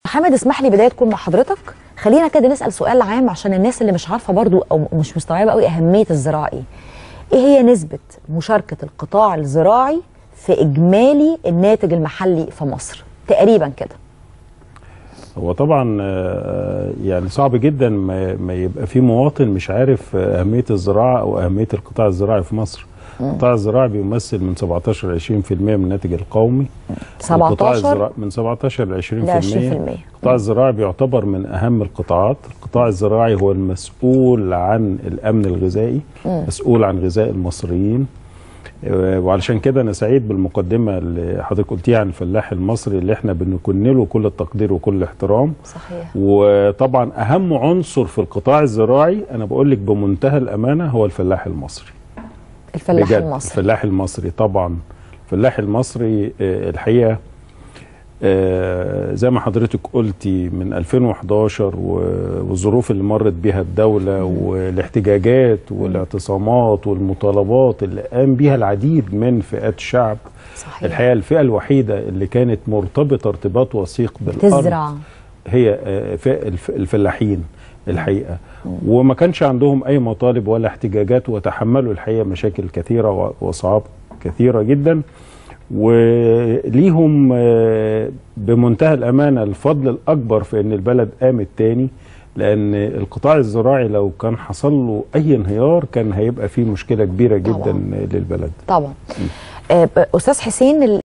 محمد اسمح لي بدايه تكون مع حضرتك خلينا كده نسال سؤال عام عشان الناس اللي مش عارفه برضو او مش مستوعبه قوي اهميه الزراعه ايه ايه هي نسبه مشاركه القطاع الزراعي في اجمالي الناتج المحلي في مصر تقريبا كده هو طبعا آه، يعني صعب جدا ما ما يبقى في مواطن مش عارف آه، اهميه الزراعه او اهميه القطاع الزراعي في مصر القطاع الزراعي بيمثل من 17 ل 20% من الناتج القومي القطاع 17 الزراعي من 17 ل 20% ل 20%. القطاع الزراعي بيعتبر من اهم القطاعات القطاع الزراعي هو المسؤول عن الامن الغذائي مسؤول عن غذاء المصريين آه، وعلشان كده انا سعيد بالمقدمه اللي حضرتك قلتيها عن الفلاح المصري اللي احنا بنكن له كل التقدير وكل الاحترام صحيح وطبعا اهم عنصر في القطاع الزراعي انا بقول لك بمنتهى الامانه هو الفلاح المصري الفلاح بجد المصري الفلاح المصري طبعا الفلاح المصري آه، الحقيقه آه، زي ما حضرتك قلتي من 2011 و- والظروف اللي مرت بها الدولة والاحتجاجات والاعتصامات والمطالبات اللي قام بيها العديد من فئات الشعب صحيح الحقيقة الفئة الوحيدة اللي كانت مرتبطة ارتباط وثيق بالأرض تزرع هي آه، ف- الف- الفلاحين الحقيقه وما كانش عندهم اي مطالب ولا احتجاجات وتحملوا الحقيقه مشاكل كثيره و- وصعاب كثيره جدا وليهم آه، بمنتهى الامانه الفضل الاكبر في ان البلد قامت تاني لان القطاع الزراعي لو كان حصل له اي انهيار كان هيبقى فيه مشكله كبيره جدا طبعاً. للبلد طبعا آه، استاذ حسين